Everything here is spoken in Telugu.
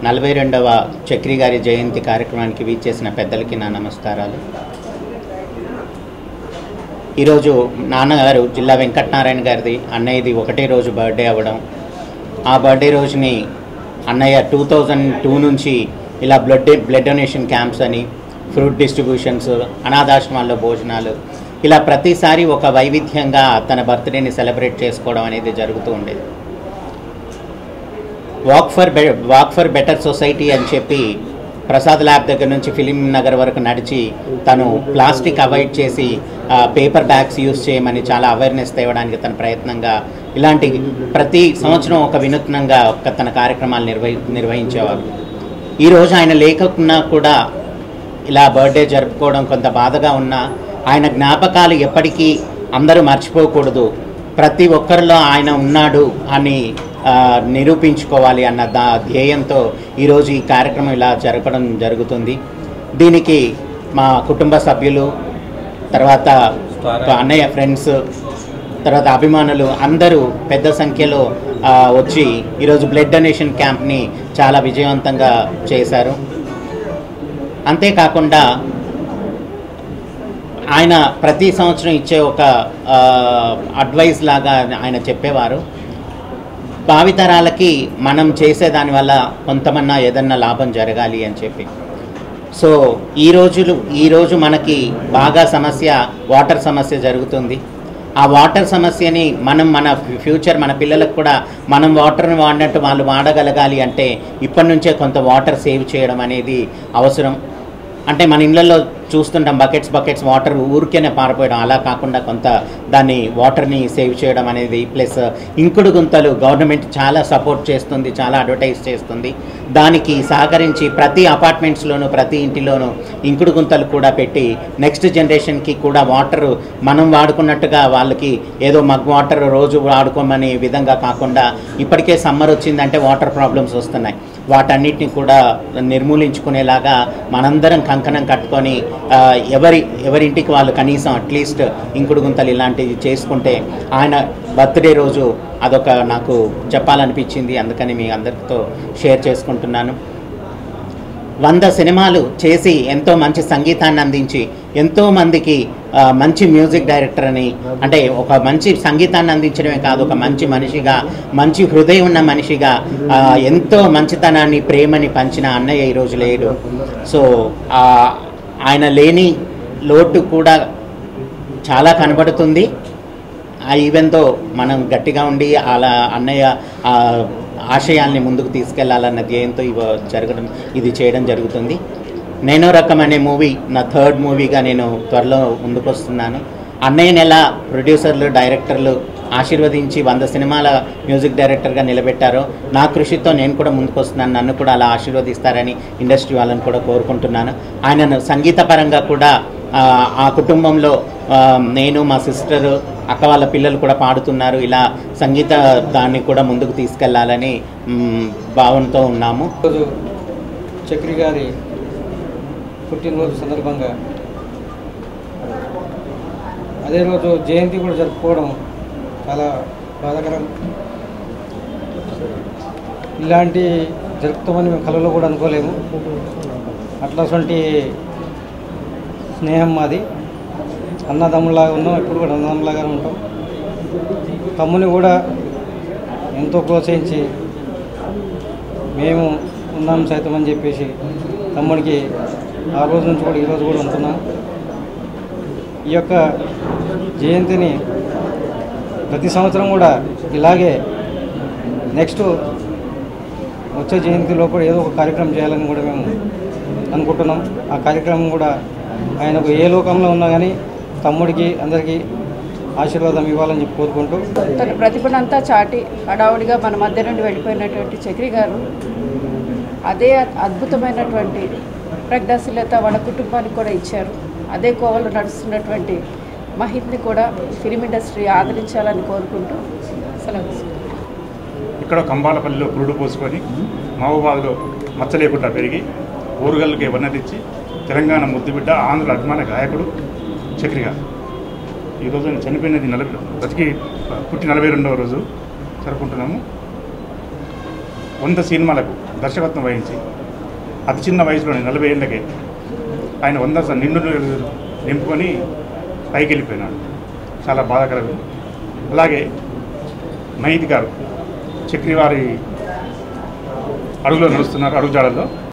నలభై రెండవ చక్రి గారి జయంతి కార్యక్రమానికి వీచేసిన పెద్దలకి నా నమస్కారాలు ఈరోజు నాన్నగారు జిల్లా వెంకటనారాయణ గారిది అన్నయ్యది ఒకటే రోజు బర్త్డే అవ్వడం ఆ బర్త్డే రోజుని అన్నయ్య టూ థౌజండ్ టూ నుంచి ఇలా బ్లడ్ బ్లడ్ డొనేషన్ క్యాంప్స్ అని ఫ్రూట్ డిస్ట్రిబ్యూషన్స్ అనాథాశ్రమాల్లో భోజనాలు ఇలా ప్రతిసారి ఒక వైవిధ్యంగా తన బర్త్డేని సెలబ్రేట్ చేసుకోవడం అనేది జరుగుతూ ఉండేది walk for be walk for better society అని చెప్పి ప్రసాద్ ల్యాబ్ దగ్గర నుంచి ఫిలిం నగర్ వరకు నడిచి తను ప్లాస్టిక్ అవాయిడ్ చేసి పేపర్ బ్యాగ్స్ యూస్ చేయమని చాలా అవేర్నెస్ తేవడానికి తన ప్రయత్నంగా ఇలాంటి ప్రతి సంవత్సరం ఒక వినూత్నంగా ఒక తన కార్యక్రమాలు నిర్వహి నిర్వహించేవారు ఈరోజు ఆయన లేకపోయినా కూడా ఇలా బర్త్డే జరుపుకోవడం కొంత బాధగా ఉన్నా ఆయన జ్ఞాపకాలు ఎప్పటికీ అందరూ మర్చిపోకూడదు ప్రతి ఒక్కరిలో ఆయన ఉన్నాడు అని ఆ, నిరూపించుకోవాలి అన్న దా ధ్యేయంతో ఈరోజు ఈ కార్యక్రమం ఇలా జరగడం జరుగుతుంది దీనికి మా కుటుంబ సభ్యులు తర్వాత అన్నయ్య ఫ్రెండ్స్ తర్వాత అభిమానులు అందరూ పెద్ద సంఖ్యలో ఆ, వచ్చి ఈరోజు బ్లడ్ డొనేషన్ క్యాంప్ని చాలా విజయవంతంగా చేశారు అంతేకాకుండా ఆయన ప్రతి సంవత్సరం ఇచ్చే ఒక ఆ, అడ్వైస్ లాగా ఆయన చెప్పేవారు భావితరాలకి మనం చేసే దానివల్ల కొంతమన్నా ఏదన్నా లాభం జరగాలి అని చెప్పి సో ఈ రోజులు ఈరోజు మనకి బాగా సమస్య వాటర్ సమస్య జరుగుతుంది ఆ వాటర్ సమస్యని మనం మన ఫ్యూచర్ మన పిల్లలకు కూడా మనం వాటర్ని వాడినట్టు వాళ్ళు వాడగలగాలి అంటే ఇప్పటి నుంచే కొంత వాటర్ సేవ్ చేయడం అనేది అవసరం అంటే మన ఇళ్ళల్లో చూస్తుంటాం బకెట్స్ బకెట్స్ వాటర్ ఊరికేనే పారిపోయడం అలా కాకుండా కొంత దాన్ని వాటర్ని సేవ్ చేయడం అనేది ప్లస్ ఇంకుడు గుంతలు గవర్నమెంట్ చాలా సపోర్ట్ చేస్తుంది చాలా అడ్వర్టైజ్ చేస్తుంది దానికి సహకరించి ప్రతి అపార్ట్మెంట్స్లోనూ ప్రతి ఇంటిలోనూ ఇంకుడు గుంతలు కూడా పెట్టి నెక్స్ట్ జనరేషన్కి కూడా వాటర్ మనం వాడుకున్నట్టుగా వాళ్ళకి ఏదో మగ్ వాటర్ రోజు వాడుకోమనే విధంగా కాకుండా ఇప్పటికే సమ్మర్ వచ్చిందంటే వాటర్ ప్రాబ్లమ్స్ వస్తున్నాయి వాటన్నిటిని కూడా నిర్మూలించుకునేలాగా మనందరం కంకణం కట్టుకొని ఆ, ఎవరి ఎవరింటికి వాళ్ళు కనీసం అట్లీస్ట్ ఇంకుడు గుంతలు ఇలాంటివి చేసుకుంటే ఆయన బర్త్డే రోజు అదొక నాకు చెప్పాలనిపించింది అందుకని మీ అందరితో షేర్ చేసుకుంటున్నాను వంద సినిమాలు చేసి ఎంతో మంచి సంగీతాన్ని అందించి ఎంతో మందికి ఆ, మంచి మ్యూజిక్ డైరెక్టర్ అని అంటే ఒక మంచి సంగీతాన్ని అందించడమే కాదు ఒక మంచి మనిషిగా మంచి హృదయం ఉన్న మనిషిగా ఆ, ఎంతో మంచితనాన్ని ప్రేమని పంచిన అన్నయ్య ఈరోజు లేడు సో ఆ, ఆయన లేని లోటు కూడా చాలా కనబడుతుంది ఆ ఈవెంట్తో మనం గట్టిగా ఉండి అలా అన్నయ్య ఆ ఆశయాల్ని ముందుకు తీసుకెళ్లాలన్న ధ్యేయంతో ఇవ జరగడం ఇది చేయడం జరుగుతుంది నేనో రకం అనే మూవీ నా థర్డ్ మూవీగా నేను త్వరలో ముందుకు వస్తున్నాను అన్నయ్యని ఎలా ప్రొడ్యూసర్లు డైరెక్టర్లు ఆశీర్వదించి వంద సినిమాల మ్యూజిక్ డైరెక్టర్గా నిలబెట్టారో నా కృషితో నేను కూడా ముందుకు వస్తున్నాను నన్ను కూడా అలా ఆశీర్వదిస్తారని ఇండస్ట్రీ వాళ్ళని కూడా కోరుకుంటున్నాను ఆయనను సంగీతపరంగా కూడా ఆ, ఆ కుటుంబంలో ఆ, నేను మా సిస్టరు అక్క వాళ్ళ పిల్లలు కూడా పాడుతున్నారు ఇలా సంగీత దాన్ని కూడా ముందుకు తీసుకెళ్లాలని మ్, భావనతో ఉన్నాము రోజు చక్రి గారి పుట్టినరోజు సందర్భంగా అదే రోజు జయంతి కూడా జరుపుకోవడం చాలా బాధాకరం ఇలాంటి జరుపుతామని మేము కళలో కూడా అనుకోలేము అట్లాంటి స్నేహం మాది అన్నదమ్ములాగా ఉన్నాం ఎప్పుడు కూడా అన్నదమ్ములాగానే ఉంటాం తమ్ముని కూడా ఎంతో ప్రోత్సహించి మేము ఉన్నాం సైతం అని చెప్పేసి తమ్ముడికి ఆ రోజు నుంచి కూడా ఈరోజు కూడా ఉంటున్నాం ఈ యొక్క జయంతిని ప్రతి సంవత్సరం కూడా ఇలాగే నెక్స్ట్ వచ్చే జయంతిలో కూడా ఏదో ఒక కార్యక్రమం చేయాలని కూడా మేము అనుకుంటున్నాం ఆ కార్యక్రమం కూడా ఆయనకు ఏ లోకంలో ఉన్నా కానీ తమ్ముడికి అందరికీ ఆశీర్వాదం ఇవ్వాలని చెప్పి కోరుకుంటూ తన ప్రతిభనంతా చాటి హడావుడిగా మన మధ్య నుండి వెళ్ళిపోయినటువంటి చక్రి గారు అదే అద్భుతమైనటువంటి ప్రజ్ఞాశీలత వాళ్ళ కుటుంబానికి కూడా ఇచ్చారు అదే కోవలో నడుస్తున్నటువంటి మహిత్ని కూడా ఫిలిం ఇండస్ట్రీ ఆదరించాలని కోరుకుంటూ సెలవు తీసుకుంటాను. ఇక్కడ కంబాలపల్లిలో పురుడు పోసుకొని మహబూబాద్లో మచ్చ లేకుండా పెరిగి ఊరుగల్కి వర్ణతిచ్చి తెలంగాణ ముద్దుబిడ్డ ఆంధ్ర అభిమాన గాయకుడు చక్రిగా ఈరోజు ఆయన చనిపోయినది నలభై బ్రతికి పుట్టి నలభై రెండవ రోజు జరుపుకుంటున్నాము వంద సినిమాలకు దర్శకత్వం వహించి అతి చిన్న వయసులోనే నలభై ఏళ్ళకే ఆయన వంద స- నిండు నూరేళ్ళు నింపుకొని పైకి వెళ్ళిపోయినాడు చాలా బాధాకరం అలాగే మైతి గారు చక్రి వారి అడుగులో నడుస్తున్నారు అడుగుజాడల్లో